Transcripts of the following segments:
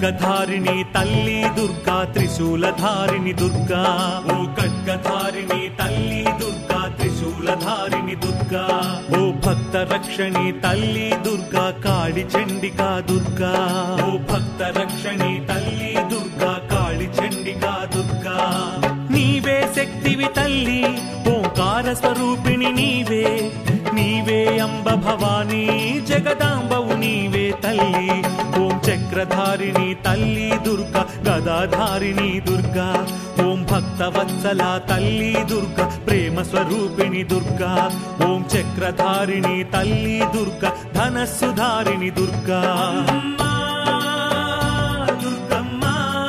ఖడ్గధారిణి తల్లి దుర్గా త్రిశూలధారిణి దుర్గా ఓ ఖడ్గధారిణి తల్లి దుర్గా త్రిశూలధారిణి దుర్గా ఓ భక్త రక్షణి తల్లి దుర్గా కాళి చండికా దుర్గా ఓ భక్త రక్షణి తల్లి దుర్గా కాళి చండికా దుర్గా నీవే శక్తివి తల్లి ఓంకార స్వరూపిణి నీవే నీవే అంబ భవానీ జగదాంబవు నీవే తల్లి ఓం చక్రధారిణి తల్లి దుర్గా గదాధారిణి దుర్గా ఓం భక్తవత్సల తల్లి దుర్గా ప్రేమ స్వరూపిణి దుర్గా ఓం చక్రధారిణి తల్లి దుర్గా ధనస్సుధారిణి దుర్గా అమ్మా, దుర్గమ్మ,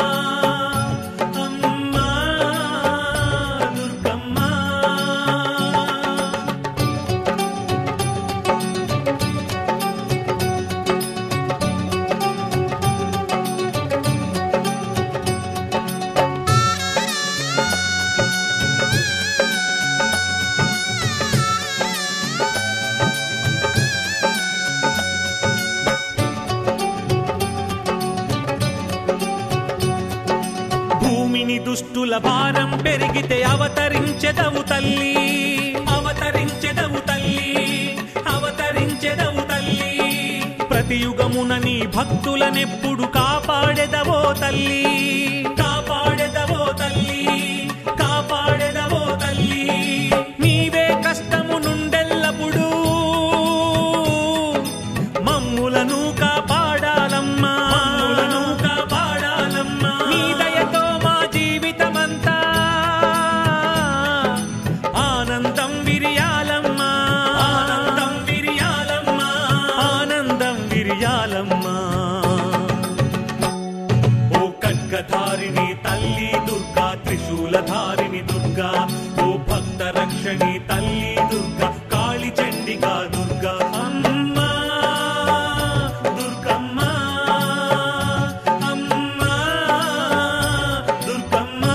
అమ్మా, దుర్గమ్మ. భూమిని దుష్టుల భారం పెరిగితే అవతరించెదవు తల్లి అవతరించెదవు తల్లి అవతరించెదవు తల్లి ప్రతి యుగమున నీ భక్తులనెప్పుడు కాపాడెదవో తల్లి కాపాడెదవో తల్లి కాపాడెదవో తల్లి నీవే కష్టము నుండెల్లప్పుడు మమ్ములను కాపాడాలమ్మా మమ్ములను కాపాడాలమ్మా నీ దయతో మా జీవితమంతా ఆనందం విరియాలమ్మా ఆనందం విరియాలమ్మా ఆనందం విరియాలమ్మా ఓ ఖడ్గధారిణి తల్లి దుర్గా త్రిశూలధారిణి దుర్గా ఓ భక్త రక్షణి తల్లి దుర్గా కాళి చండిగా దుర్గా అమ్మా దుర్గమ్మ అమ్మా దుర్గమ్మ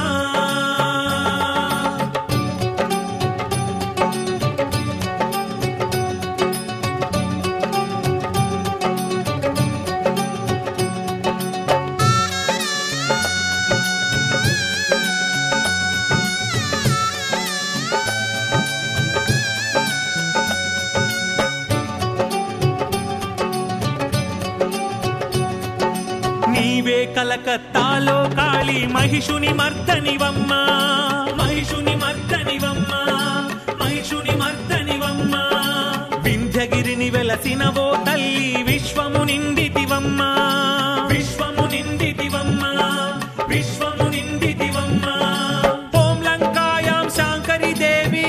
నీవే కలకత్తాలో కాళీ మహిషుని మర్దనివమ్మ మహిషుని మర్దనివమ్మ మహిషుని మర్దనివమ్మ వింధ్యగిరిని వెలసినవో తల్లి విశ్వము నిండితివమ్మ విశ్వము నిండితివమ్మ విశ్వము నిండితివమ్మ ఓం లంకాయాం శాంకరి దేవి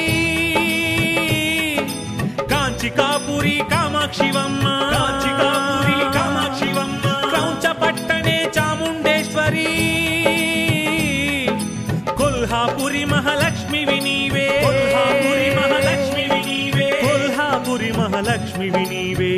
కాంచికాపురి కామాక్షివమ్మ కాంచికాపురి కామాక్షివమ్మ క్రౌంచ పట్టణే చాముండేశ్వరి కొల్హాపురి మహాలక్ష్మి వినీవే కొల్హాపురి మహాలక్ష్మి వినీవే కొల్హాపురి మహాలక్ష్మి వినీవే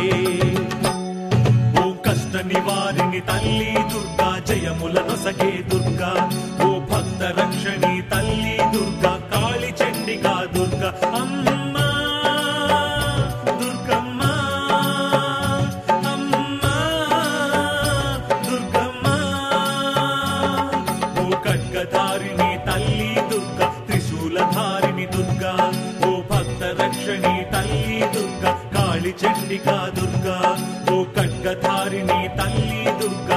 ఓ కష్ట నివారిణి తల్లి దుర్గా జయములను సగే దుర్గా ఓ భక్త రక్షణి తల్లి దుర్గా కాళి చండిగా దుర్గా అమ్మా దుర్గమ్మ అమ్మా దుర్గమ్మ ఓ ఖడ్గధారిణి తల్లి దుర్గా త్రిశూలధారిణి దుర్గా ఓ భక్త రక్షణి తల్లి దుర్గా కాళి చండికా దుర్గా ఓ ఖడ్గధారిణి తల్లి దుర్గా